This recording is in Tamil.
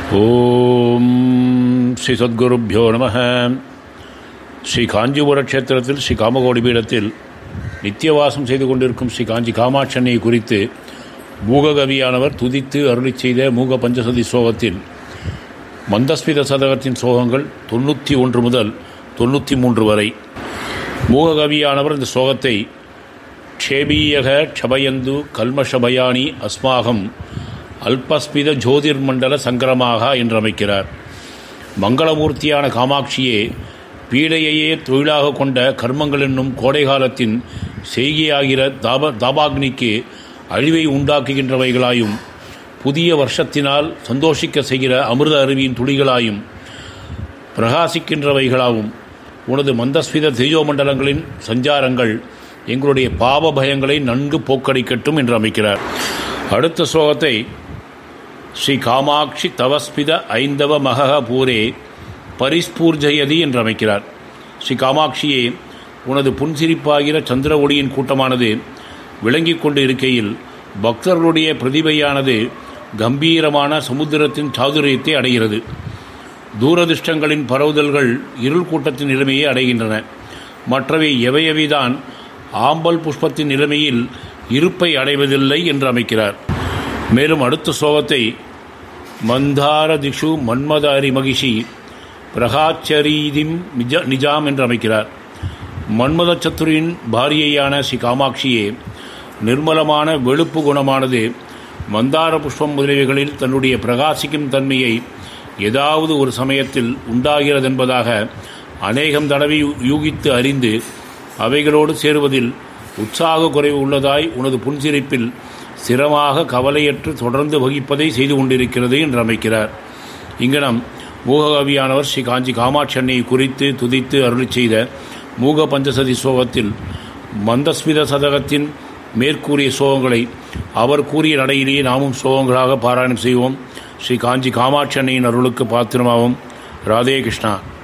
ஓம் ஸ்ரீ சத்குருப்பியோ நம ஸ்ரீ காஞ்சிபுர க்ஷேத்திரத்தில் ஸ்ரீ காமகோடி பீடத்தில் நித்தியவாசம் செய்து கொண்டிருக்கும் ஸ்ரீ காஞ்சி காமாட்சனை குறித்து மூககவியானவர் துதித்து அருளிச் செய்த மூக பஞ்சசதி ஸ்லோகத்தில் மந்தஸ்மித சதகத்தின் ஸ்லோகங்கள் தொண்ணூற்றி ஒன்று முதல் தொண்ணூற்றி மூன்று வரை மூககவியானவர் இந்த ஸ்லோகத்தை க்ஷேபீயக க்ஷபயந்து கல்மஷபயானி அஸ்மாகம் அல்பஸ்மித ஜோதிர்மண்டல சங்கரமாக என்றமைக்கிறார் மங்களமூர்த்தியான காமாட்சியே பீடையையே தொழிலாக கொண்ட கர்மங்கள் என்னும் கோடை காலத்தின் செய்கையாகிற தாப தாபாக்னிக்கு அழிவை உண்டாக்குகின்றவைகளாயும் புதிய வருஷத்தினால் சந்தோஷிக்க செய்கிற அமிர்த அருவியின் துளிகளாயும் பிரகாசிக்கின்றவைகளாவும் உனது மந்தஸ்மித தேஜோமண்டலங்களின் சஞ்சாரங்கள் எங்களுடைய பாவ பயங்களை நன்கு போக்கடிக்கட்டும் என்று அமைக்கிறார் அடுத்த ஸ்லோகத்தை ஸ்ரீ காமாட்சி தவஸ்மித ஐந்தவ மகக பூரே பரிஸ்பூர்ஜயதி என்று அமைக்கிறார் ஸ்ரீ காமாட்சியே உனது புன்சிரிப்பாகிற சந்திர ஒளியின் கூட்டமானது விளங்கிக் கொண்டு இருக்கையில் பக்தர்களுடைய பிரதிபையானது கம்பீரமான சமுத்திரத்தின் சாதுரியத்தை அடைகிறது தூரதிர்ஷ்டங்களின் பரவுதல்கள் இருள் கூட்டத்தின் நிலைமையை அடைகின்றன மற்றவை எவையவைதான் ஆம்பல் புஷ்பத்தின் நிலைமையில் இருப்பை அடைவதில்லை என்று அமைக்கிறார் மேலும் அடுத்த ஸ்லோகத்தை மந்தார திஷு மன்மதாரி மகிஷி பிரகாச்சரீதிம் நிஜ நிஜாம் என்று அமைக்கிறார் மன்மத சத்துரியின் பாரியையான ஸ்ரீ காமாட்சியே நிர்மலமான வெளுப்பு குணமானது மந்தார புஷ்பம் முதலியவைகளில் தன்னுடைய பிரகாசிக்கும் தன்மையை ஏதாவது ஒரு சமயத்தில் உண்டாகிறதென்பதாக அநேகம் தடவை யூகித்து அறிந்து அவைகளோடு சேருவதில் உற்சாக குறைவு உள்ளதாய் உனது புன்சிரிப்பில் ஸ்திரமாக கவலையற்று தொடர்ந்து வகிப்பதை செய்து கொண்டிருக்கிறது என்று அமைக்கிறார் இங்கனம் மூககவியானவர் ஸ்ரீ காஞ்சி காமாட்சி அன்னையை குறித்து துதித்து அருளி செய்த மூக பஞ்சசதி சோகத்தில் மந்தஸ்மித சதகத்தின் மேற்கூறிய சோகங்களை அவர் கூறிய நடையிலேயே நாமும் சோகங்களாக பாராயணம் செய்வோம் ஸ்ரீ காஞ்சி காமாட்சி அன்னையின் அருளுக்கு பாத்திரமாகும் ராதே கிருஷ்ணா